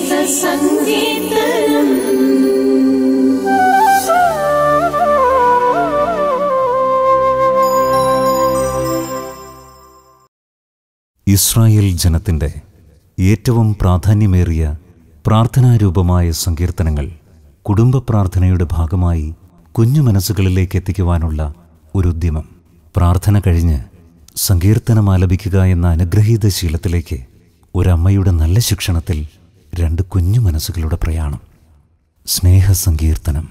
സ്നേഹസങ്കീർത്തനം Israel ജനത്തിൻ്റെ ഏറ്റവും പ്രാധാന്യമേറിയ പ്രാർത്ഥനാരൂപമായ സങ്കീർത്തനങ്ങൾ കുടുംബ പ്രാർത്ഥനയുടെ ഭാഗമായി കുഞ്ഞു മനസ്സുകളിലേക്ക് എത്തിക്കുവാനുള്ള ഒരു ഉദ്യമം പ്രാർത്ഥന കഴിഞ്ഞ് സങ്കീർത്തനം ആലപിക്കുക എന്ന അനുഗ്രഹീത ശീലത്തിലേക്ക് ഒരമ്മയുടെ നല്ല ശിക്ഷണത്തിൽ രണ്ട് കുഞ്ഞു മനസ്സുകളുടെ പ്രയാണം സ്നേഹസങ്കീർത്തനം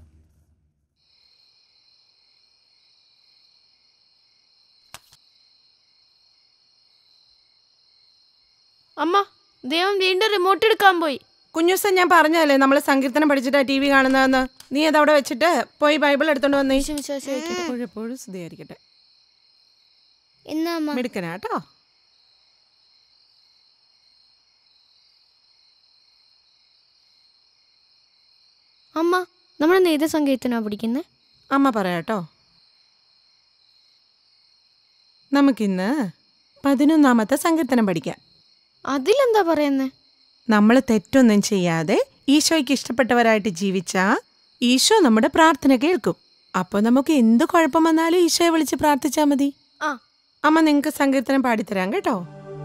അമ്മ ദൈവം വീണ്ടും റിമോട്ട് എടുക്കാൻ പോയി കുഞ്ഞുസ ഞാൻ പറഞ്ഞല്ലേ നമ്മൾ സങ്കീർത്തനം പഠിച്ചിട്ടാ ടി വി കാണുന്നതെന്ന് നീ അതവിടെ വെച്ചിട്ട് പോയി ബൈബിൾ എടുത്തോണ്ട് വന്നേ എപ്പോഴും സ്തുതിയായിരിക്കട്ടെ എന്നാ അമ്മ മിടുക്കനാട്ടോ അമ്മ നമ്മൾ നേത സംഗീതനാ പഠിക്കുന്നത് അമ്മ പറയാട്ടോ നമുക്കിന്ന് പതിനൊന്നാമത്തെ സങ്കീർത്തനം പഠിക്കാം അതിലെന്താ പറയുന്നേ നമ്മൾ തെറ്റൊന്നും ചെയ്യാതെ ഈശോയ്ക്ക് ഇഷ്ടപ്പെട്ടവരായിട്ട് ജീവിച്ചാ ഈശോ നമ്മുടെ പ്രാർത്ഥന കേൾക്കും അപ്പോൾ നമുക്ക് എന്ത് കുഴപ്പം വന്നാലും ഈശോയെ വിളിച്ച് പ്രാർത്ഥിച്ചാൽ മതി ആ അമ്മ നിങ്ങൾക്ക് സങ്കീർത്തനം പാടിത്തരാം കേട്ടോ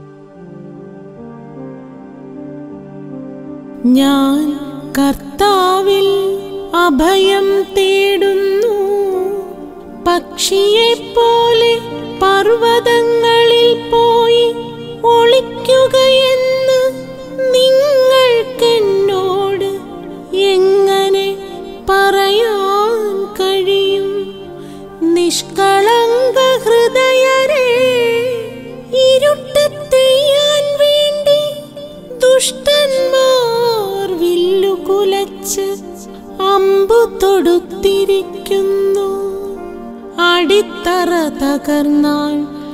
ഞാൻ കർത്താവിൽ അഭയം തേടുന്നു പക്ഷിയെ പോലെ പർവ്വതങ്ങളിൽ പോയി ഒളിക്കുകയെന്ന് നിങ്ങൾക്കെന്നോട് എങ്ങനെ പറയാൻ കഴിയും നിഷ്കളങ്ക ഹൃദയരെ ഇരുട്ടത്തെയ്യാൻ വേണ്ടി ദുഷ്ടന്മാർ വില്ലുകുലച്ച് അമ്പു തൊടുത്തിരിക്കുന്നു അടിത്തറ തകർന്നാൽ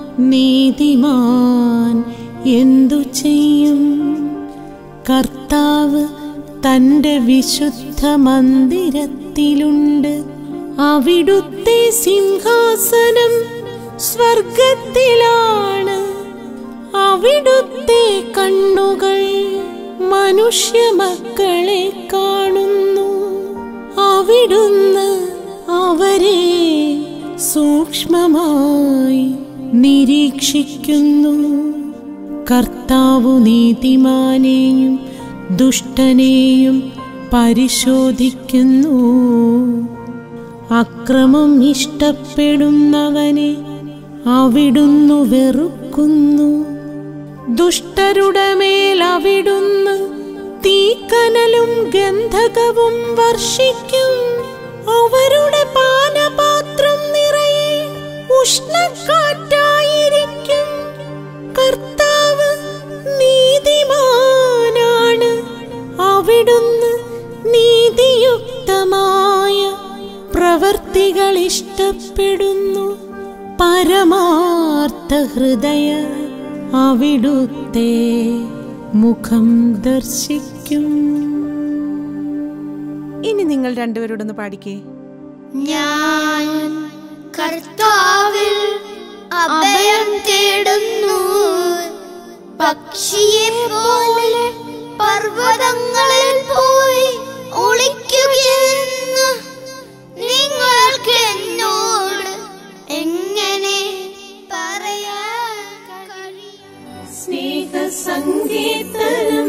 നീതിമാൻ എന്തു ചെയ്യും കർത്താവ് തന്റെ വിശുദ്ധ മന്ദിരത്തിലുണ്ട് അവിടുത്തെ സിംഹാസനം സ്വർഗത്തിലാണ് അവിടുത്തെ കണ്ണുകൾ മനുഷ്യമക്കളെ കാണുന്നു അവിടുന്ന് അവരെ സൂക്ഷ്മമായി നിരീക്ഷിക്കുന്നു കർത്താവു നീതിമാനെയും ദുഷ്ടനെയും പരിശോധിക്കുന്നു അക്രമം ഇഷ്ടപ്പെടുന്നവനെ അവിടുന്നു വെറുക്കുന്നു ദുഷ്ടരുടെ മേൽ അവിടുന്ന് തീക്കനലും ഗന്ധകവും വർഷിക്കും അവരുടെ പാനപാത്രം നിറയെ ഉഷ്ണക്കാറ്റായിരിക്കും കർത്താവ് നീതിമാനാണ് അവിടുന്ന് നീതിയുക്തമായ പ്രവർത്തികൾ ഇഷ്ടപ്പെടുന്നു പരമാർത്ഥ ഹൃദയ അവിടുത്തെ മുഖം ദർശിക്കും ഇനി നിങ്ങൾ രണ്ടുപേരോടൊന്ന് പാടിക്കേ ഞാൻ കർത്താവിൽ അഭയം തേടുന്നു പക്ഷിയെ പോലെ പർവ്വതങ്ങളിൽ പോയി ഒളിക്കുകയെന്ന് നിങ്ങൾക്ക് എന്നോട് എങ്ങനെ പറയാൻ കഴിയും സ്നേഹസങ്കീർത്തനം